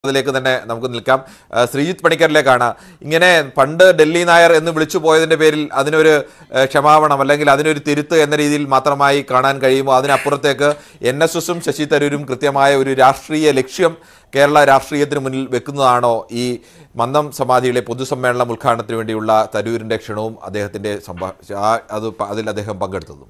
അതിലേക്ക് തന്നെ നമുക്ക് നിൽക്കാം ആ, ശ്രീജിത്ത് പണിക്കറിലേക്കാണ് ഇങ്ങനെ പണ്ട് ഡൽഹി നായർ എന്ന് വിളിച്ചു പോയതിന്റെ പേരിൽ അതിനൊരു ആ, ക്ഷമാപണം അല്ലെങ്കിൽ അതിനൊരു തിരുത്ത് എന്ന രീതിയിൽ മാത്രമായി കാണാൻ കഴിയുമോ അതിനപ്പുറത്തേക്ക് എൻ എസ് എസും ശശി തരൂരും കൃത്യമായ ഒരു രാഷ്ട്രീയ ലക്ഷ്യം കേരള രാഷ്ട്രീയത്തിന് മുന്നിൽ വെക്കുന്നതാണോ ഈ മന്ദം സമാധിയിലെ പൊതുസമ്മേളനം ഉദ്ഘാടനത്തിന് വേണ്ടിയുള്ള തരൂരിന്റെ ക്ഷണവും അദ്ദേഹത്തിന്റെ സംഭാ ആ- അത് പ- അതിൽ അദ്ദേഹം പങ്കെടുത്തതും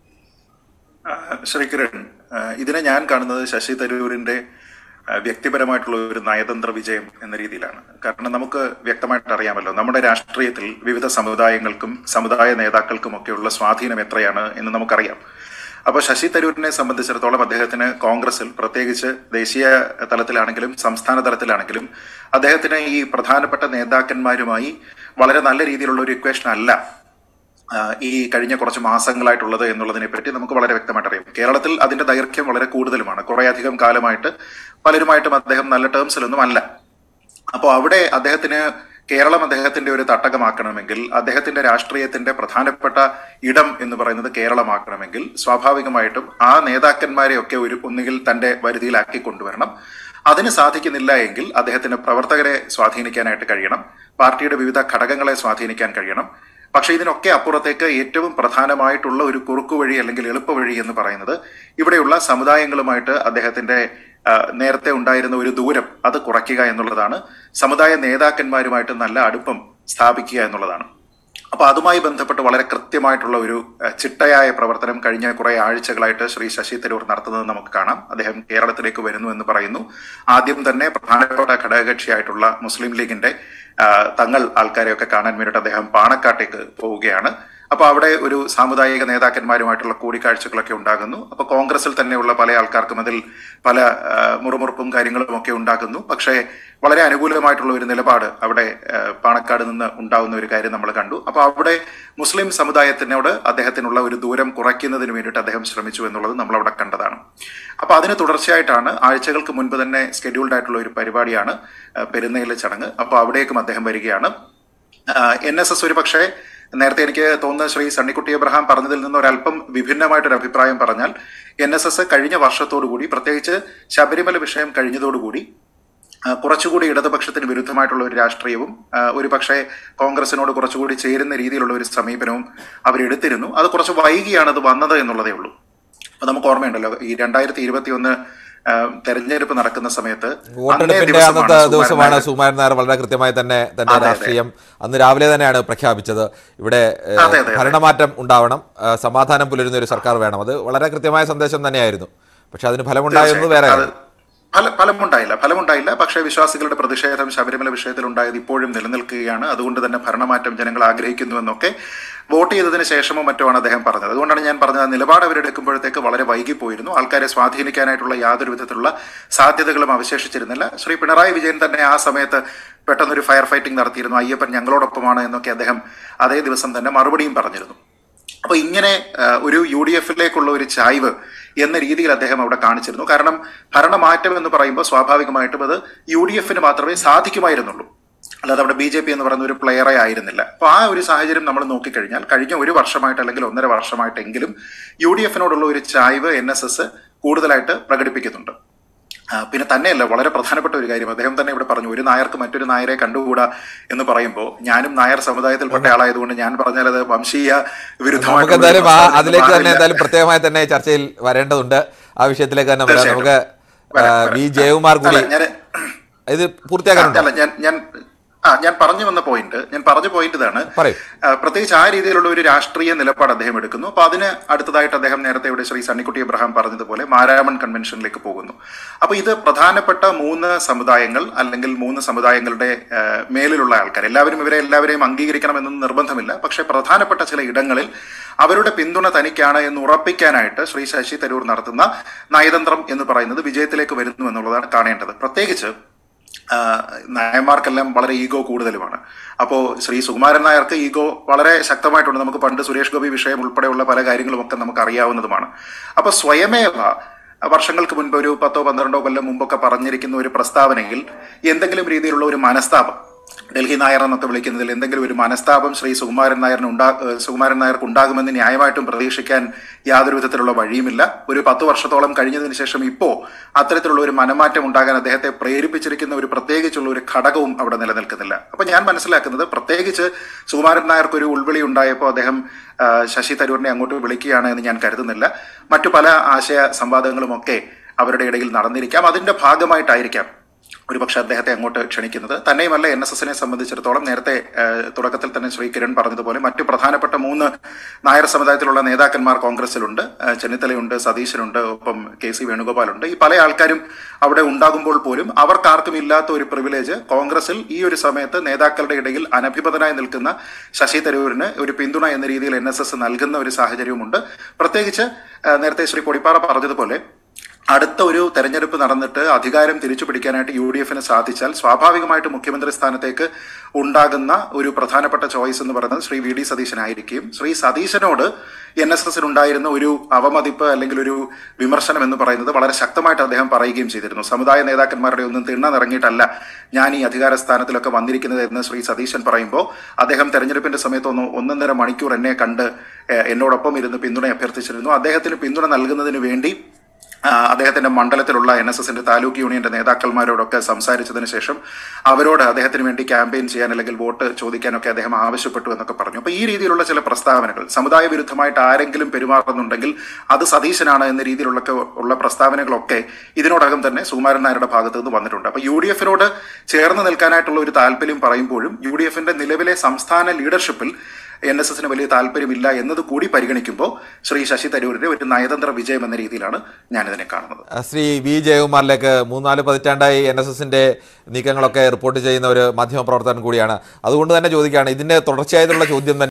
ആ, ശ്രീ കിരൺ ആ, ഇതിനെ ഞാൻ കാണുന്നത് ശശി തരൂരിന്റെ ആ, വ്യക്തിപരമായിട്ടുള്ള ഒരു നയതന്ത്ര വിജയം എന്ന രീതിയിലാണ് കാരണം നമുക്ക് വ്യക്തമായിട്ട് അറിയാമല്ലോ നമ്മുടെ രാഷ്ട്രീയത്തിൽ വിവിധ സമുദായങ്ങൾക്കും സമുദായ നേതാക്കൾക്കും ഒക്കെയുള്ള സ്വാധീനം എത്രയാണ് എന്ന് നമുക്കറിയാം അപ്പോൾ ശശി തരൂരിനെ സംബന്ധിച്ചിടത്തോളം അദ്ദേഹത്തിന് കോൺഗ്രസിൽ പ്രത്യേകിച്ച് ദേശീയ തലത്തിലാണെങ്കിലും സംസ്ഥാന തലത്തിലാണെങ്കിലും അദ്ദേഹത്തിന് ഈ പ്രധാനപ്പെട്ട നേതാക്കന്മാരുമായി വളരെ നല്ല രീതിയിലുള്ള ഒരു ഇക്വേഷൻ അല്ല ആ, ഈ കഴിഞ്ഞ കുറച്ച് മാസങ്ങളായിട്ടുള്ളത് എന്നുള്ളതിനെ പറ്റി നമുക്ക് വളരെ വ്യക്തമായിട്ട് അറിയാം കേരളത്തിൽ അതിന്റെ ദൈർഘ്യം വളരെ കൂടുതലുമാണ് കുറെ അധികം കാലമായിട്ട് പലരുമായിട്ടും അദ്ദേഹം നല്ല ടേംസിലൊന്നും അല്ല അപ്പോൾ അവിടെ അദ്ദേഹത്തിന് കേരളം അദ്ദേഹത്തിന്റെ ഒരു തട്ടകമാക്കണമെങ്കിൽ അദ്ദേഹത്തിന്റെ രാഷ്ട്രീയത്തിന്റെ പ്രധാനപ്പെട്ട ഇടം എന്ന് പറയുന്നത് കേരളമാക്കണമെങ്കിൽ സ്വാഭാവികമായിട്ടും ആ നേതാക്കന്മാരെയൊക്കെ ഒരു ഒന്നുകിൽ തന്റെ വരുതിയിലാക്കി കൊണ്ടുവരണം അതിന് സാധിക്കുന്നില്ല എങ്കിൽ അദ്ദേഹത്തിന് പ്രവർത്തകരെ സ്വാധീനിക്കാനായിട്ട് കഴിയണം പാർട്ടിയുടെ വിവിധ ഘടകങ്ങളെ സ്വാധീനിക്കാൻ കഴിയണം പക്ഷെ ഇതിനൊക്കെ അപ്പുറത്തേക്ക് ഏറ്റവും പ്രധാനമായിട്ടുള്ള ഒരു കുറുക്കുവഴി അല്ലെങ്കിൽ എളുപ്പവഴി എന്ന് പറയുന്നത് ഇവിടെയുള്ള സമുദായങ്ങളുമായിട്ട് അദ്ദേഹത്തിന്റെ ആ, നേരത്തെ ഉണ്ടായിരുന്ന ഒരു ദൂരം അത് കുറയ്ക്കുക എന്നുള്ളതാണ് സമുദായ നേതാക്കന്മാരുമായിട്ട് നല്ല അടുപ്പം സ്ഥാപിക്കുക എന്നുള്ളതാണ് അപ്പൊ അതുമായി ബന്ധപ്പെട്ട് വളരെ കൃത്യമായിട്ടുള്ള ഒരു ആ, ചിട്ടയായ പ്രവർത്തനം കഴിഞ്ഞ കുറെ ആഴ്ചകളായിട്ട് ശ്രീ ശശി തരൂർ നടത്തുന്നത് നമുക്ക് കാണാം അദ്ദേഹം കേരളത്തിലേക്ക് വരുന്നു എന്ന് പറയുന്നു ആദ്യം തന്നെ പ്രധാനപ്പെട്ട ഘടകകക്ഷിയായിട്ടുള്ള മുസ്ലിം ലീഗിന്റെ ആ, തങ്ങൾ ആൾക്കാരെയൊക്കെ കാണാൻ വേണ്ടിയിട്ട് അദ്ദേഹം പാണക്കാട്ടേക്ക് പോവുകയാണ് അപ്പൊ അവിടെ ഒരു സാമുദായിക നേതാക്കന്മാരുമായിട്ടുള്ള കൂടിക്കാഴ്ചകളൊക്കെ ഉണ്ടാകുന്നു അപ്പൊ കോൺഗ്രസിൽ തന്നെയുള്ള പല ആൾക്കാർക്കും അതിൽ പല ആ, മുറുമുറുപ്പും കാര്യങ്ങളും ഒക്കെ ഉണ്ടാകുന്നു പക്ഷേ വളരെ അനുകൂലമായിട്ടുള്ള ഒരു നിലപാട് അവിടെ ആ, പാണക്കാട് നിന്ന് ഉണ്ടാകുന്ന ഒരു കാര്യം നമ്മൾ കണ്ടു അപ്പൊ അവിടെ മുസ്ലിം സമുദായത്തിനോട് അദ്ദേഹത്തിനുള്ള ഒരു ദൂരം കുറയ്ക്കുന്നതിന് വേണ്ടിയിട്ട് അദ്ദേഹം ശ്രമിച്ചു എന്നുള്ളത് നമ്മൾ അവിടെ കണ്ടതാണ് അപ്പൊ അതിന് തുടർച്ചയായിട്ടാണ് ആഴ്ചകൾക്ക് മുൻപ് തന്നെ സ്കെഡ്യൂൾഡ് ആയിട്ടുള്ള ഒരു പരിപാടിയാണ് ആ, പെരുന്നയിലെ ചടങ്ങ് അപ്പൊ അവിടേക്കും അദ്ദേഹം വരികയാണ് എൻ എസ് എസ് ഒരു പക്ഷേ നേരത്തെ എനിക്ക് തോന്നുന്നത് ശ്രീ സണ്ണിക്കുട്ടി എബ്രഹാം പറഞ്ഞതിൽ നിന്ന് ഒരല്പം വിഭിന്നമായിട്ടൊരു അഭിപ്രായം പറഞ്ഞാൽ എൻ എസ് എസ് കഴിഞ്ഞ വർഷത്തോടുകൂടി പ്രത്യേകിച്ച് ശബരിമല വിഷയം കഴിഞ്ഞതോടുകൂടി ആ, കുറച്ചുകൂടി ഇടതുപക്ഷത്തിന് വിരുദ്ധമായിട്ടുള്ള ഒരു രാഷ്ട്രീയവും ആ, ഒരു പക്ഷേ കോൺഗ്രസിനോട് കുറച്ചുകൂടി ചേരുന്ന രീതിയിലുള്ള ഒരു സമീപനവും അവരെടുത്തിരുന്നു അത് കുറച്ച് വൈകിയാണ് അത് വന്നത് എന്നുള്ളതേ ഉള്ളൂ അപ്പൊ നമുക്ക് ഓർമ്മയുണ്ടല്ലോ ഈ രണ്ടായിരത്തി ഇരുപത്തി ഒന്ന് തെരഞ്ഞെടുപ്പ് നടക്കുന്ന സമയത്ത് അന്നേ വോട്ടെടുപ്പിന്റെ ദിവസമാണ് അന്നത്തെ സുകുമാരൻ ദിവസമാണ് നായർ സുകുമാരൻ നായർ വളരെ കൃത്യമായി തന്നെ തന്റെ അതെ, അതെ. രാഷ്ട്രീയം അന്ന് രാവിലെ തന്നെയാണ് പ്രഖ്യാപിച്ചത് ഇവിടെ ഏഹ്, അതെ, അതെ, അതെ. ഭരണമാറ്റം ഉണ്ടാവണം ഏഹ്, സമാധാനം പുലരുന്ന ഒരു സർക്കാർ വേണം അത് വളരെ കൃത്യമായ സന്ദേശം തന്നെയായിരുന്നു പക്ഷെ അതിന് ഫലമുണ്ടായെന്ന് വേറെ അത് ഫല ഫലമുണ്ടായില്ല ഫലമുണ്ടായില്ല പക്ഷേ വിശ്വാസികളുടെ പ്രതിഷേധം ശബരിമല വിഷയത്തിൽ ഉണ്ടായത് ഇപ്പോഴും നിലനിൽക്കുകയാണ് അതുകൊണ്ട് തന്നെ ഭരണമാറ്റം ജനങ്ങൾ ആഗ്രഹിക്കുന്നുവെന്നൊക്കെ വോട്ട് ചെയ്തതിന് ശേഷമോ മറ്റോ ആണ് അദ്ദേഹം പറഞ്ഞത് അതുകൊണ്ടാണ് ഞാൻ പറഞ്ഞത് ആ നിലപാട് അവരെടുക്കുമ്പോഴത്തേക്ക് വളരെ വൈകിപ്പോയിരുന്നു ആൾക്കാരെ സ്വാധീനിക്കാനായിട്ടുള്ള യാതൊരു വിധത്തിലുള്ള സാധ്യതകളും അവശേഷിച്ചിരുന്നില്ല ശ്രീ പിണറായി വിജയൻ തന്നെ ആ സമയത്ത് പെട്ടെന്നൊരു ഫയർ ഫൈറ്റിംഗ് നടത്തിയിരുന്നു അയ്യപ്പൻ ഞങ്ങളോടൊപ്പമാണ് എന്നൊക്കെ അദ്ദേഹം അതേ ദിവസം തന്നെ മറുപടിയും പറഞ്ഞിരുന്നു അപ്പൊ ഇങ്ങനെ ആ, ഒരു യു ഡി എഫിലേക്കുള്ള ഒരു ചായ്വ് എന്ന രീതിയിൽ അദ്ദേഹം അവിടെ കാണിച്ചിരുന്നു കാരണം ഭരണമാറ്റം എന്ന് പറയുമ്പോൾ സ്വാഭാവികമായിട്ടും അത് യു ഡി എഫിന് മാത്രമേ സാധിക്കുമായിരുന്നുള്ളൂ അല്ലാതെ അവിടെ ബി ജെ പി എന്ന് പറയുന്ന ഒരു പ്ലെയറെ ആയിരുന്നില്ല അപ്പൊ ആ ഒരു സാഹചര്യം നമ്മൾ നോക്കിക്കഴിഞ്ഞാൽ കഴിഞ്ഞ ഒരു വർഷമായിട്ട് അല്ലെങ്കിൽ ഒന്നര വർഷമായിട്ടെങ്കിലും യു ഡി എഫിനോടുള്ള ഒരു ചായ്വ് എൻ എസ് എസ് കൂടുതലായിട്ട് പ്രകടിപ്പിക്കുന്നുണ്ട് ആ, പിന്നെ തന്നെയല്ല വളരെ പ്രധാനപ്പെട്ട ഒരു കാര്യം അദ്ദേഹം തന്നെ ഇവിടെ പറഞ്ഞു ഒരു നായർക്ക് മറ്റൊരു നായരെ കണ്ടുകൂടാ എന്ന് പറയുമ്പോൾ ഞാനും നായർ സമുദായത്തിൽപ്പെട്ട ആളായതുകൊണ്ട് ഞാൻ പറഞ്ഞാൽ അത് വംശീയ നമുക്ക് എന്തായാലും ആ വിരുദ്ധമായിട്ടുള്ള അതിലേക്ക് തന്നെ മാറില്ല. എന്തായാലും പ്രത്യേകമായി തന്നെ ചർച്ചയിൽ വരേണ്ടതുണ്ട് ആ വിഷയത്തിലേക്ക് തന്നെ വരാം തീർച്ചയായിട്ടും. നമുക്ക് ആ, വരാം, വരാം. വി ജയകുമാർ കൂടി അല്ല, ഞാന് ഇത് പൂർത്തിയാക്കാനുണ്ടോ അല്ല ഞാൻ ഞാൻ ആ ഞാൻ പറഞ്ഞു വന്ന പോയിന്റ് ഞാൻ പറഞ്ഞ പോയിന്റ് ഇതാണ് പറയൂ ആ, പ്രത്യേകിച്ച് ആ രീതിയിലുള്ള ഒരു രാഷ്ട്രീയ നിലപാട് അദ്ദേഹം എടുക്കുന്നു അപ്പൊ അതിന് അടുത്തതായിട്ട് അദ്ദേഹം നേരത്തെ ഇവിടെ ശ്രീ സണ്ണിക്കുട്ടി എബ്രഹാം പറഞ്ഞതുപോലെ മാരാമൺ കൺവെൻഷനിലേക്ക് പോകുന്നു അപ്പൊ ഇത് പ്രധാനപ്പെട്ട മൂന്ന് സമുദായങ്ങൾ അല്ലെങ്കിൽ മൂന്ന് സമുദായങ്ങളുടെ ആ, മേലിലുള്ള ആൾക്കാർ എല്ലാവരും ഇവരെ എല്ലാവരെയും അംഗീകരിക്കണമെന്നൊന്നും നിർബന്ധമില്ല പക്ഷെ പ്രധാനപ്പെട്ട ചില ഇടങ്ങളിൽ അവരുടെ പിന്തുണ തനിക്കാണ് എന്ന് ഉറപ്പിക്കാനായിട്ട് ശ്രീ ശശി തരൂർ നടത്തുന്ന നയതന്ത്രം എന്ന് പറയുന്നത് വിജയത്തിലേക്ക് വരുന്നു എന്നുള്ളതാണ് കാണേണ്ടത് പ്രത്യേകിച്ച് ആ, നായന്മാർക്കെല്ലാം വളരെ ഈഗോ കൂടുതലുമാണ് അപ്പോൾ ശ്രീ സുകുമാരൻ നായർക്ക് ഈഗോ വളരെ ശക്തമായിട്ടുണ്ട് നമുക്ക് പണ്ട് സുരേഷ് ഗോപി വിഷയം ഉൾപ്പെടെയുള്ള പല കാര്യങ്ങളും ഒക്കെ നമുക്ക് അറിയാവുന്നതുമാണ് അപ്പോൾ സ്വയമേവ വർഷങ്ങൾക്ക് മുൻപ് ഒരു പത്തോ പന്ത്രണ്ടോ കൊല്ലം മുമ്പൊക്കെ പറഞ്ഞിരിക്കുന്ന ഒരു പ്രസ്താവനയിൽ എന്തെങ്കിലും രീതിയിലുള്ള ഒരു മനസ്താപം ഡൽഹി നായർ എന്നൊക്കെ വിളിക്കുന്നതിൽ എന്തെങ്കിലും ഒരു മനസ്താപം ശ്രീ സുകുമാരൻ നായറിന് ഉണ്ടാ ഏഹ് സുകുമാരൻ നായർക്ക് ഉണ്ടാകുമെന്ന് ന്യായമായിട്ടും പ്രതീക്ഷിക്കാൻ യാതൊരു വിധത്തിലുള്ള വഴിയുമില്ല ഒരു പത്ത് വർഷത്തോളം കഴിഞ്ഞതിന് ശേഷം ഇപ്പോൾ അത്തരത്തിലുള്ള ഒരു മനമാറ്റം ഉണ്ടാകാൻ അദ്ദേഹത്തെ പ്രേരിപ്പിച്ചിരിക്കുന്ന ഒരു പ്രത്യേകിച്ചുള്ള ഒരു ഘടകവും അവിടെ നിലനിൽക്കുന്നില്ല അപ്പൊ ഞാൻ മനസ്സിലാക്കുന്നത് പ്രത്യേകിച്ച് സുകുമാരൻ നായർക്ക് ഒരു ഉൾവിളി ഉണ്ടായപ്പോൾ അദ്ദേഹം ആ, ശശി തരൂരിനെ അങ്ങോട്ട് വിളിക്കുകയാണ് എന്ന് ഞാൻ കരുതുന്നില്ല മറ്റു പല ആശയ സംവാദങ്ങളും ഒക്കെ അവരുടെ ഇടയിൽ നടന്നിരിക്കാം അതിന്റെ ഭാഗമായിട്ടായിരിക്കാം ഒരുപക്ഷെ അദ്ദേഹത്തെ അങ്ങോട്ട് ക്ഷണിക്കുന്നത് തന്നെയുമല്ല എൻ എസ് എസിനെ സംബന്ധിച്ചിടത്തോളം നേരത്തെ ഏഹ്, തുടക്കത്തിൽ തന്നെ ശ്രീ കിരൺ പറഞ്ഞതുപോലെ മറ്റു പ്രധാനപ്പെട്ട മൂന്ന് നായർ സമുദായത്തിലുള്ള നേതാക്കന്മാർ കോൺഗ്രസിലുണ്ട് ഏഹ്, ചെന്നിത്തലയുണ്ട് സതീശനുണ്ട് ഒപ്പം കെ സി വേണുഗോപാലുണ്ട് ഈ പല ആൾക്കാരും അവിടെ ഉണ്ടാകുമ്പോൾ പോലും അവർക്കാർക്കും ഇല്ലാത്ത ഒരു പ്രിവിലേജ് കോൺഗ്രസിൽ ഈ ഒരു സമയത്ത് നേതാക്കളുടെ ഇടയിൽ അനഭിമതനായി നിൽക്കുന്ന ശശി തരൂരിന് ഒരു പിന്തുണ എന്ന രീതിയിൽ എൻ എസ് എസ് നൽകുന്ന ഒരു സാഹചര്യവുമുണ്ട് പ്രത്യേകിച്ച് ഏഹ്, നേരത്തെ ശ്രീ കൊടിപ്പാറ പറഞ്ഞതുപോലെ അടുത്ത ഒരു തെരഞ്ഞെടുപ്പ് നടന്നിട്ട് അധികാരം തിരിച്ചു പിടിക്കാനായിട്ട് യു ഡി എഫിന് സാധിച്ചാൽ സ്വാഭാവികമായിട്ട് മുഖ്യമന്ത്രി സ്ഥാനത്തേക്ക് ഉണ്ടാകുന്ന ഒരു പ്രധാനപ്പെട്ട ചോയ്സ് എന്ന് പറയുന്നത് ശ്രീ വി ഡി സതീശനായിരിക്കും ശ്രീ സതീശനോട് എൻ എസ് എസിൽ ഉണ്ടായിരുന്ന ഒരു അവമതിപ്പ് അല്ലെങ്കിൽ ഒരു വിമർശനം എന്ന് പറയുന്നത് വളരെ ശക്തമായിട്ട് അദ്ദേഹം പറയുകയും ചെയ്തിരുന്നു സമുദായ നേതാക്കന്മാരുടെ ഒന്നും തിണ്ണനിറങ്ങിയിട്ടല്ല ഞാൻ ഈ അധികാര സ്ഥാനത്തിലൊക്കെ വന്നിരിക്കുന്നത് എന്ന് ശ്രീ സതീശൻ പറയുമ്പോൾ അദ്ദേഹം തെരഞ്ഞെടുപ്പിന്റെ സമയത്ത് ഒന്ന് ഒന്നൊന്നര മണിക്കൂർ എന്നെ കണ്ട് ഏഹ്, എന്നോടൊപ്പം ഇരുന്ന് പിന്തുണ അഭ്യർത്ഥിച്ചിരുന്നു അദ്ദേഹത്തിന് പിന്തുണ നൽകുന്നതിന് വേണ്ടി ആ, അദ്ദേഹത്തിന്റെ മണ്ഡലത്തിലുള്ള എൻ എസ് എസിന്റെ താലൂക്ക് യൂണിയന്റെ നേതാക്കന്മാരോടൊക്കെ സംസാരിച്ചതിന് ശേഷം അവരോട് അദ്ദേഹത്തിന് വേണ്ടി ക്യാമ്പയിൻ ചെയ്യാൻ അല്ലെങ്കിൽ വോട്ട് ചോദിക്കാനൊക്കെ അദ്ദേഹം ആവശ്യപ്പെട്ടു എന്നൊക്കെ പറഞ്ഞു അപ്പൊ ഈ രീതിയിലുള്ള ചില പ്രസ്താവനകൾ സമുദായ വിരുദ്ധമായിട്ട് ആരെങ്കിലും പെരുമാറുന്നുണ്ടെങ്കിൽ അത് സതീശനാണ് എന്ന രീതിയിലുള്ള ഉള്ള പ്രസ്താവനകളൊക്കെ ഇതിനോടകം തന്നെ സുകുമാരൻ നായരുടെ ഭാഗത്ത് നിന്ന് വന്നിട്ടുണ്ട് അപ്പൊ യു ഡി എഫിനോട് ചേർന്ന് നിൽക്കാനായിട്ടുള്ള ഒരു താല്പര്യം പറയുമ്പോഴും യു ഡി എഫിന്റെ നിലവിലെ സംസ്ഥാന ലീഡർഷിപ്പിൽ എൻ എസ് എസിന് വലിയ താല്പര്യമില്ല എന്നത് കൂടി പരിഗണിക്കുമ്പോൾ ശ്രീ ശശി തരൂരിന്റെ ഒരു നയതന്ത്ര വിജയം എന്ന രീതിയിലാണ് ഞാനിതിനെ കാണുന്നത് ആ, ശ്രീ വി ജയകുമാറിലേക്ക് മൂന്നാല് പതിറ്റാണ്ടായി എൻ എസ് എസിന്റെ നീക്കങ്ങളൊക്കെ റിപ്പോർട്ട് ചെയ്യുന്ന ഒരു മാധ്യമപ്രവർത്തകൻ കൂടിയാണ് അതുകൊണ്ട് തന്നെ ചോദിക്കുകയാണ് ഇതിന്റെ തുടർച്ചയായിട്ടുള്ള ചോദ്യം തന്നെ